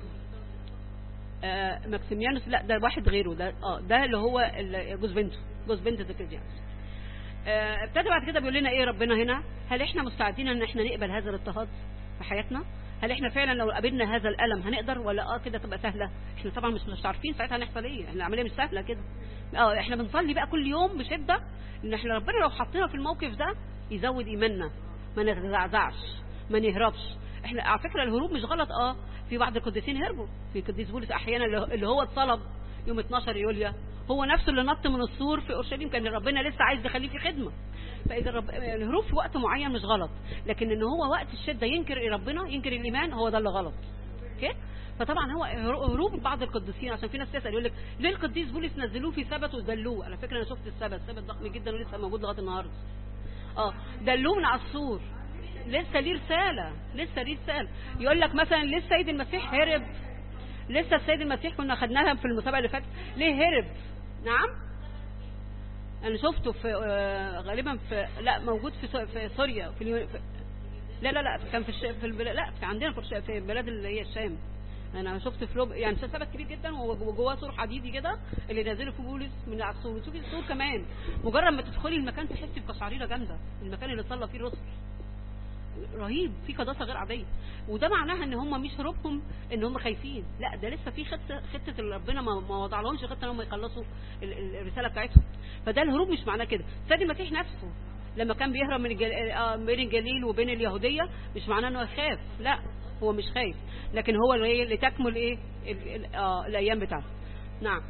آه، ماكسيميانوس لا ده واحد غيره ده اه ده اللي هو ال- جوز بنته جوز بنت ديكليديانوس آه، ابتدى بعد كده بيقول لنا ايه ربنا هنا هل احنا مستعدين ان احنا نقبل هذا الاضطهاد في حياتنا هل احنا فعلا لو قابلنا هذا الالم هنقدر ولا اه كده تبقى سهله احنا طبعا مش مش عارفين ساعتها هنحصل ايه احنا العمليه مش سهله كده اه احنا بنصلي بقى كل يوم بشده ان احنا ربنا لو حطينا في الموقف ده يزود ايماننا ما نتزعزعش ما نهربش احنا على فكره الهروب مش غلط اه في بعض القديسين هربوا في قديس بولس احيانا اللي- اللي هو اتصلب يوم 12 يوليو هو نفسه اللي نط من السور في اورشليم كان ربنا لسه عايز يخليه في خدمه فاذا رب... الهروب في وقت معين مش غلط لكن ان هو وقت الشده ينكر ربنا ينكر الايمان هو ده اللي غلط اوكي فطبعا هو هروب بعض القديسين عشان في ناس تسال يقول لك ليه القديس بولس نزلوه في سبت ودلوه على فكره انا شفت السبت السبت ضخم جدا ولسه موجود لغايه النهارده اه دلوه من على السور لسه ليه رساله لسه ليه رساله يقول لك مثلا ليه السيد المسيح هرب لسه السيد المسيح كنا خدناها في المسابقه اللي فاتت ليه هرب نعم انا شفته في آه، غالبا في لا موجود في سو- في سوريا في, اليو... في لا لا لا كان في الش... في البلاد لا في عندنا في, الش... في البلاد اللي هي الشام انا شفت في لوب يعني سبت كبير جدا وجواه سور حديدي كده اللي نازله في بولس من على السور وتشوفي السور كمان مجرد ما تدخلي المكان تحسي بقشعريره جامده المكان اللي صلى فيه الرسل رهيب في قداسه غير عاديه وده معناها ان هم مش هروبهم ان هم خايفين لا ده لسه في خطه خطه اللي ربنا ما ما وضع لهمش خطه ان هم يخلصوا ال- ال- الرساله بتاعتهم فده الهروب مش معناه كده سيد المسيح نفسه لما كان بيهرب من الجل... آه، بين الجليل وبين اليهوديه مش معناه انه خاف لا هو مش خايف لكن هو اللي إيه؟ لتكمل ايه ال... ال... آه الايام بتاعته نعم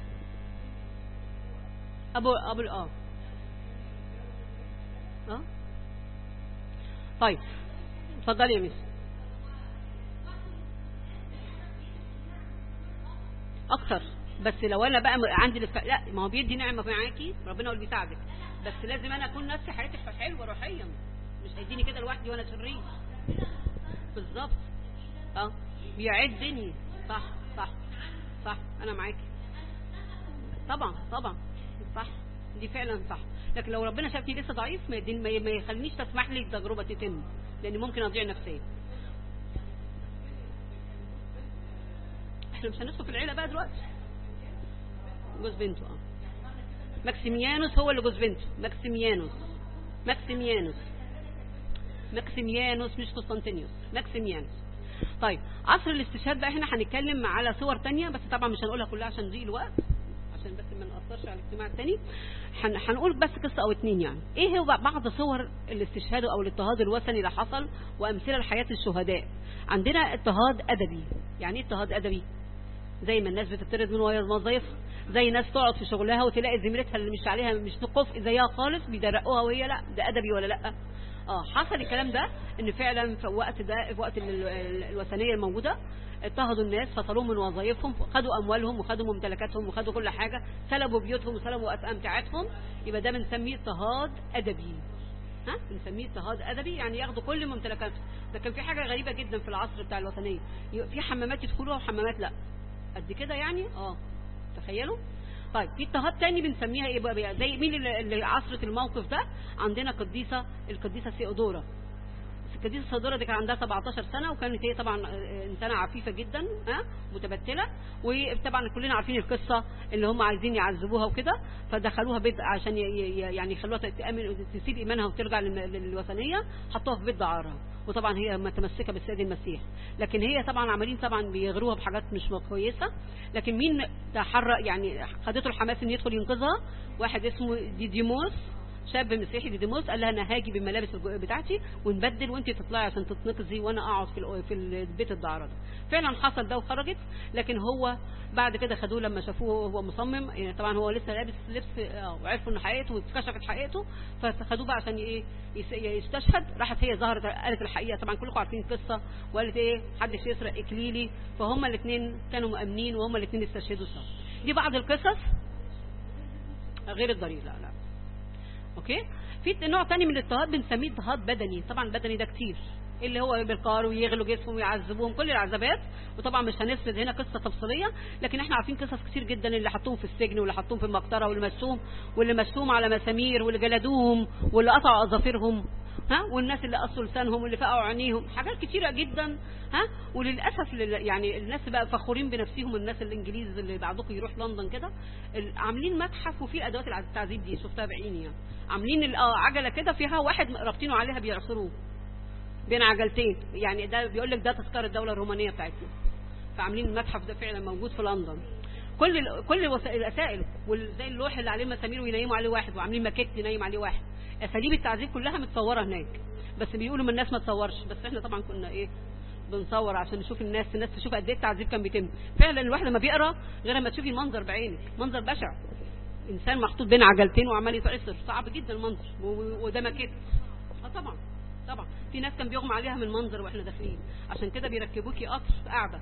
ابو ابو اه اه طيب اتفضلي يا ميس اكتر بس لو انا بقى م- عندي الف... لا ما هو بيدي نعمه معاكي ربنا هو اللي بيساعدك بس لازم انا اكون نفسي حياتي حلوه روحيا مش هيديني كده لوحدي وانا شرير بالظبط اه بيعدني صح صح صح انا معاكي طبعا طبعا صح دي فعلا صح لكن لو ربنا شافني لسه ضعيف ما, يدين ما ي- ما يخلينيش تسمح لي التجربه تتم لان ممكن اضيع نفسيا احنا مش هندخل في العيله بقى دلوقتي جوز بنته اه ماكسيميانوس هو اللي جوز بنته ماكسيميانوس ماكسيميانوس ماكسيميانوس مش قسطنطينيوس ماكسيميانوس طيب عصر الاستشهاد بقى هنا هنتكلم على صور تانية بس طبعا مش هنقولها كلها عشان ضيق الوقت عشان بس ما نأثرش على الاجتماع التاني هن- هنقول بس قصة او اتنين يعني ايه هو بعض صور الاستشهاد او الاضطهاد الوثني اللي حصل وامثلة لحياة الشهداء عندنا اضطهاد ادبي يعني ايه اضطهاد ادبي زي ما الناس بتطرد من وظائفها زي ناس تقعد في شغلها وتلاقي زميلتها اللي مش عليها مش كفء زيها خالص بيدرقوها وهي لا ده ادبي ولا لا اه حصل الكلام ده ان فعلا في وقت ده في وقت ال- ال- الوثنيه الموجوده اضطهدوا الناس فصلوهم من وظائفهم خدوا اموالهم وخدوا ممتلكاتهم وخدوا كل حاجه سلبوا بيوتهم وسلبوا امتعتهم يبقى ده بنسميه اضطهاد ادبي ها بنسميه اضطهاد ادبي يعني ياخدوا كل ممتلكاتهم ده كان في حاجه غريبه جدا في العصر بتاع الوثنيه ي- في حمامات يدخلوها وحمامات لا قد كده يعني اه تخيلوا طيب في اضطهاد تاني بنسميها ايه بقى زي مين اللي اللي عصرت الموقف ده عندنا قديسه القديسه سيودورا القديسه سيودورا دي كان عندها 17 سنه وكانت هي طبعا آه، انسانه عفيفه جدا ها متبتله وطبعا كلنا عارفين القصه اللي هم عايزين يعذبوها وكده فدخلوها بيت عشان ي- ي- يعني يخلوها تامن تسيب ايمانها وترجع لل- للوثنيه حطوها في بيت دعاره وطبعا هي متمسكه بالسيد المسيح لكن هي طبعا عمالين طبعا بيغروها بحاجات مش كويسه لكن مين تحرك يعني خدته الحماس ان يدخل ينقذها واحد اسمه ديديموس شاب مسيحي ديديموس قال لها انا هاجي بالملابس الج- بتاعتي ونبدل وانت تطلعي عشان تتنقذي وانا اقعد في ال- في البيت الدعاره ده فعلا حصل ده وخرجت لكن هو بعد كده خدوه لما شافوه وهو مصمم يعني طبعا هو لسه لابس لبس آه، وعرفوا ان حقيقته واتكشفت حقيقته فخدوه بقى عشان ايه يس- يستشهد راحت هي ظهرت قالت الحقيقه طبعا كلكم عارفين القصه وقالت ايه محدش يسرق اكليلي فهم الاثنين كانوا مؤمنين وهم الاثنين استشهدوا سوا دي بعض القصص غير الضرير لا لا اوكي في نوع تاني من الاضطهاد بنسميه اضطهاد بدني طبعا بدني ده كتير اللي هو بالقار ويغلوا جسمهم ويعذبوهم كل العذابات وطبعا مش هنسرد هنا قصه تفصيليه لكن احنا عارفين قصص كتير جدا اللي حطوهم في السجن واللي حطوهم في المقطره واللي مسوهم واللي مسوهم على مسامير واللي جلدوهم واللي قطعوا اظافرهم ها والناس اللي قصوا لسانهم واللي فقعوا عينيهم حاجات كتيره جدا ها وللاسف لل- يعني الناس بقى فخورين بنفسهم الناس الانجليز اللي بعضكم يروح لندن كده ال- عاملين متحف وفيه ادوات الع- التعذيب دي شفتها بعيني يعني عاملين ال- اه عجله كده فيها واحد رابطينه عليها بيعصروه بين عجلتين يعني ده بيقول لك ده تذكار الدوله الرومانيه بتاعتنا فعاملين المتحف ده فعلا موجود في لندن كل ال- كل وسائل الاسائل وال- زي اللوح اللي عليه مسامير وينيموا عليه واحد وعاملين ماكيت ينيم عليه واحد اساليب التعذيب كلها متصوره هناك بس بيقولوا من الناس ما تصورش بس احنا طبعا كنا ايه بنصور عشان نشوف الناس الناس تشوف قد ايه التعذيب كان بيتم فعلا الواحد لما بيقرا غير لما تشوفي المنظر بعينك منظر بشع انسان محطوط بين عجلتين وعمال يتعصر صعب جدا المنظر و- وده ماكيت اه طبعا طبعا في ناس كان بيغمى عليها من المنظر واحنا داخلين عشان كده بيركبوكي قطر قاعده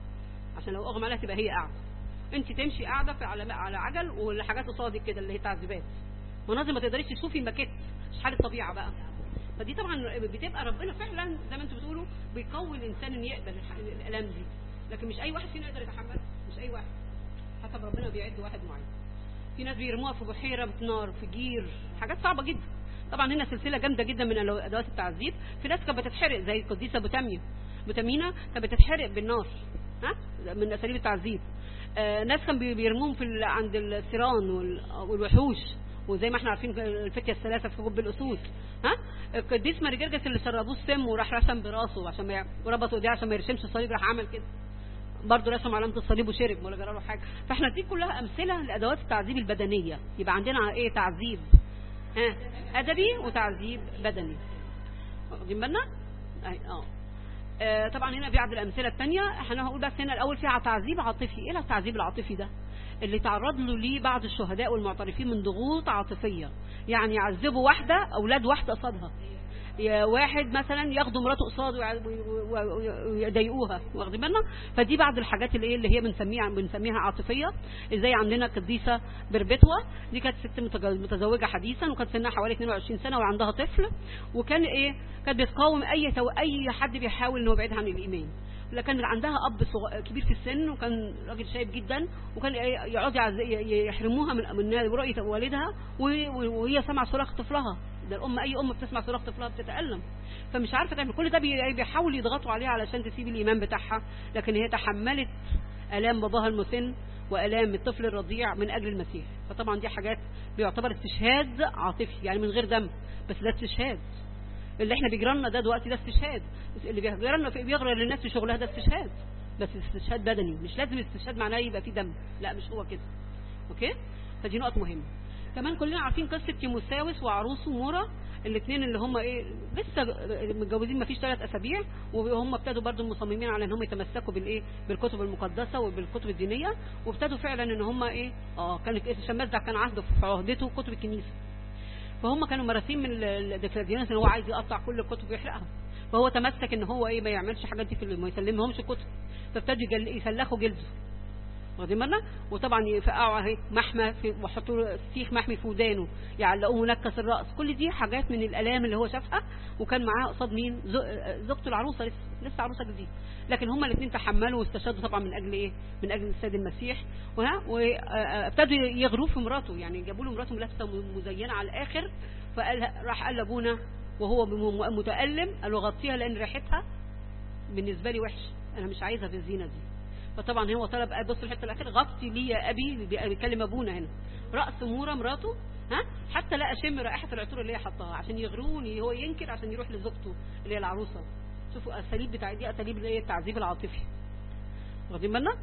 عشان لو اغمى عليها تبقى هي قاعده انت تمشي قاعده في على على عجل والحاجات قصادك كده اللي هي تعذيبات مناظر ما تقدريش تشوفي الماكيت مش حاله طبيعه بقى فدي طبعا بتبقى ربنا فعلا زي ما انتم بتقولوا بيقوي الانسان ان يقبل الح- الالام دي لكن مش اي واحد فينا يقدر يتحملها مش اي واحد حسب ربنا بيعد واحد معين في ناس بيرموها في بحيره نار في جير حاجات صعبه جدا طبعا هنا سلسله جامده جدا من الو- ادوات التعذيب في ناس كانت بتتحرق زي القديسه بوتاميا بوتامينا كانت بتتحرق بالنار ها من اساليب التعذيب آه ناس كان بي- بيرموهم في ال- عند الثيران وال- والوحوش وزي ما احنا عارفين الفتية الثلاثة في جب الأسود ها القديس مارجرجس اللي شربوه السم وراح رسم براسه عشان ما ي- وربطوا ايديه عشان ما يرسمش الصليب راح عمل كده برضه رسم علامة الصليب وشرب ولا جرى له حاجة فاحنا دي كلها أمثلة لأدوات التعذيب البدنية يبقى عندنا ايه تعذيب ها أدبي وتعذيب بدني واخدين بالنا؟ أي- اه آه، طبعا هنا في بعض الامثله الثانيه احنا هقول بس هنا الاول فيها تعذيب عاطفي ايه التعذيب العاطفي ده اللي تعرض له ليه بعض الشهداء والمعترفين من ضغوط عاطفيه يعني يعذبوا واحده اولاد واحده قصادها يا واحد مثلا ياخدوا مراته قصاده ويع- و- و- ويضايقوها واخدين بالنا فدي بعض الحاجات اللي ايه اللي هي بنسميها بنسميها عاطفيه زي عندنا قديسه بربتوا دي كانت ست متج- متزوجه حديثا وكانت سنها حوالي 22 سنه وعندها طفل وكان ايه كانت بتقاوم اي تو... اي حد بيحاول انه يبعدها عن الايمان لكن عندها اب صغ... كبير في السن وكان راجل شايب جدا وكان إيه يقعد يعز... ي- يحرموها من من رؤيه والدها و... و- وهي سمع صراخ طفلها ده الام اي ام بتسمع صراخ طفلها بتتالم فمش عارفه تعمل كل ده بي- بيحاولوا يضغطوا عليها علشان تسيب الايمان بتاعها لكن هي تحملت الام باباها المسن والام الطفل الرضيع من اجل المسيح فطبعا دي حاجات بيعتبر استشهاد عاطفي يعني من غير دم بس ده استشهاد اللي احنا بيجرالنا ده دلوقتي ده استشهاد اللي بيجرالنا في بيغرى للناس في شغلها ده استشهاد بس استشهاد بدني مش لازم استشهاد معناه يبقى فيه دم لا مش هو كده اوكي فدي نقط مهمه كمان كلنا عارفين قصه تيموساوس وعروسه مورا الاثنين اللي هم ايه لسه متجوزين ما فيش ثلاث اسابيع وهم ابتدوا برضو مصممين على ان هم يتمسكوا بالايه بالكتب المقدسه وبالكتب الدينيه وابتدوا فعلا ان هم ايه اه كان الشماس ده كان عهده في عهدته كتب الكنيسه فهم كانوا مراسين من الديكلاديانس ان هو عايز يقطع كل الكتب ويحرقها فهو تمسك ان هو ايه ما يعملش حاجات دي في ما يسلمهمش الكتب فابتدوا يسلخوا جلده واخدين بالنا وطبعا يفقعوا اهي محمى في ويحطوا له سيخ محمي في ودانه يعلقوه منكس الراس كل دي حاجات من الالام اللي هو شافها وكان معاه قصاد مين زوجته العروسه لسه لسه عروسه جديده لكن هما الاثنين تحملوا واستشهدوا طبعا من اجل ايه من اجل السيد المسيح وها وابتدوا يغروه في مراته يعني جابوا له مراته لابسه مزينه على الاخر فقال راح قال لابونا وهو متالم قال له غطيها لان ريحتها بالنسبه لي وحش انا مش عايزها في الزينه دي فطبعا هو طلب بص الحته الاخيره غطي لي يا ابي بيكلم ابونا هنا راس مورا مراته ها حتى لا اشم رائحه العطور اللي هي حطها عشان يغروني هو ينكر عشان يروح لزوجته اللي هي العروسه شوفوا اساليب بتاع دي اساليب اللي هي التعذيب العاطفي واخدين بالنا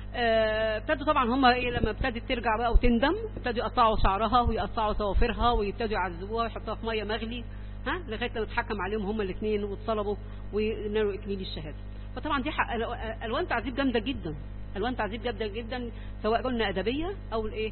ابتدوا طبعا هم ايه لما ابتدت ترجع بقى وتندم ابتدوا يقطعوا شعرها ويقطعوا ضوافرها ويبتدوا يعذبوها ويحطوها في ميه مغلي ها لغايه لما اتحكم عليهم هم الاثنين واتصلبوا ونالوا اكليل الشهاده فطبعا دي الوان تعذيب جامده جدا الوان تعذيب جامده جدا سواء قلنا ادبيه او الايه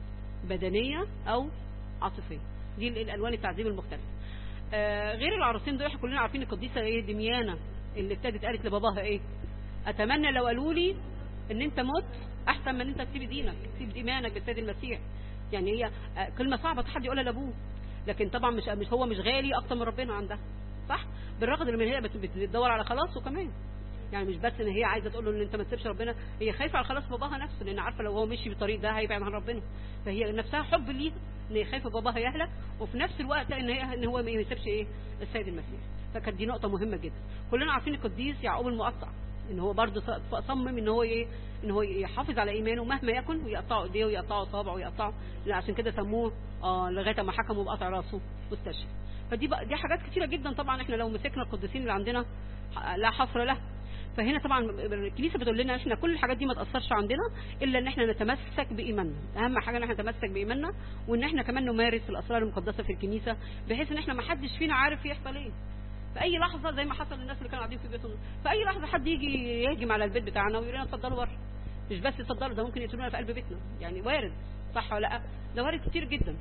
بدنيه او عاطفيه دي الالوان التعذيب المختلفه آه غير العروسين دول احنا كلنا عارفين القديسه ايه دميانه اللي ابتدت قالت لباباها ايه اتمنى لو قالوا لي ان انت مت احسن من ان انت تسيب دينك تسيب ايمانك بالسيد المسيح يعني هي آه كلمه صعبه حد يقولها لابوه لكن طبعا مش مش هو مش غالي اكتر من ربنا عندها صح بالرغم ان هي بتدور على خلاصه كمان يعني مش بس ان هي عايزه تقول له ان انت ما تسيبش ربنا هي خايفه على خلاص باباها نفسه لان عارفه لو هو مشي بالطريق ده هيبعد عن ربنا فهي نفسها حب ليه ان هي خايفه باباها يهلك وفي نفس الوقت ان هي ان هو ما يسيبش ايه السيد المسيح فكانت دي نقطه مهمه جدا كلنا عارفين القديس يعقوب المقطع ان هو برضه صمم ان هو ايه ان هو يحافظ على ايمانه مهما يكن ويقطعوا ايديه ويقطعوا صابعه ويقطعوا عشان كده سموه اه لغايه ما حكموا بقطع راسه واستشهد فدي بقى دي حاجات كتيره جدا طبعا احنا لو مسكنا القديسين اللي عندنا لا حصر له فهنا طبعا الكنيسه بتقول لنا احنا كل الحاجات دي ما تاثرش عندنا الا ان احنا نتمسك بايماننا اهم حاجه ان احنا نتمسك بايماننا وان احنا كمان نمارس الاسرار المقدسه في الكنيسه بحيث ان احنا ما حدش فينا عارف يحصل ايه في اي لحظه زي ما حصل للناس اللي كانوا قاعدين في بيوتهم في اي لحظه حد يجي يهجم على البيت بتاعنا ويقول لنا اتفضلوا بره مش بس اتفضلوا ده ممكن يقتلونا في قلب بيتنا يعني وارد صح ولا لا ده وارد كتير جدا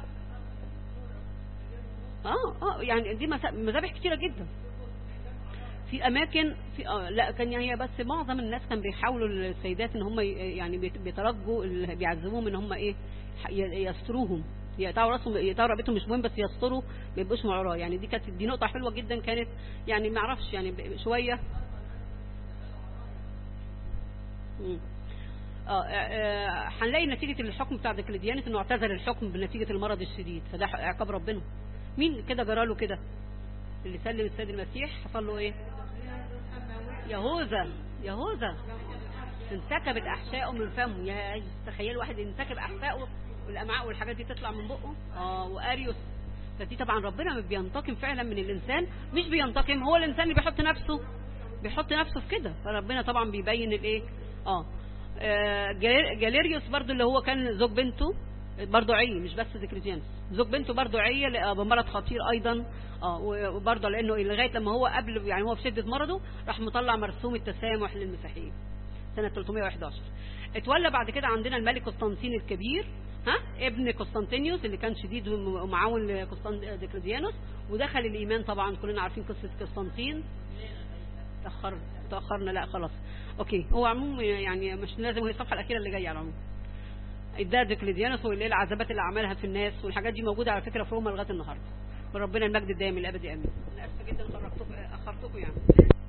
اه اه يعني دي مذابح كتيره جدا في اماكن في آه لا كان يعني هي بس معظم الناس كان بيحاولوا السيدات ان هم يعني بيترجوا اللي بيعذبوهم ان هم ايه يستروهم يقطعوا راسهم يقطعوا رقبتهم مش مهم بس يستروا ما يبقوش معراه يعني دي كانت دي نقطه حلوه جدا كانت يعني ما اعرفش يعني شويه اه هنلاقي نتيجه الحكم بتاع ديكليديانس انه اعتذر الحكم بنتيجه المرض الشديد فده عقاب ربنا مين كده جراله كده اللي سلم السيد المسيح حصل له ايه يهوذا يهوذا انسكبت احشائه من فمه يا تخيل واحد انسكب احشائه والامعاء والحاجات دي تطلع من بقه اه واريوس فدي طبعا ربنا بينتقم فعلا من الانسان مش بينتقم هو الانسان اللي بيحط نفسه بيحط نفسه في كده فربنا طبعا بيبين الايه اه, آه جاليريوس برضو اللي هو كان زوج بنته برضه عي مش بس ديكريتيانس زوج بنته برضه عي بمرض خطير ايضا اه وبرضه لانه لغايه لما هو قبل يعني هو في شده مرضه راح مطلع مرسوم التسامح للمسيحيين سنه 311 اتولى بعد كده عندنا الملك قسطنطين الكبير ها ابن قسطنطينيوس اللي كان شديد ومعاون لديكليديانوس ودخل الايمان طبعا كلنا عارفين قصه قسطنطين تاخر تاخرنا لا خلاص اوكي هو عموم يعني مش لازم هي الصفحه الاخيره اللي جايه على العموم اداء ديكليديانوس وايه العذابات اللي عملها في الناس والحاجات دي موجوده على فكره في روما لغايه النهارده وربنا المجد الدائم الابدي امين انا اسفه جدا خرجتكم اخرتكم يعني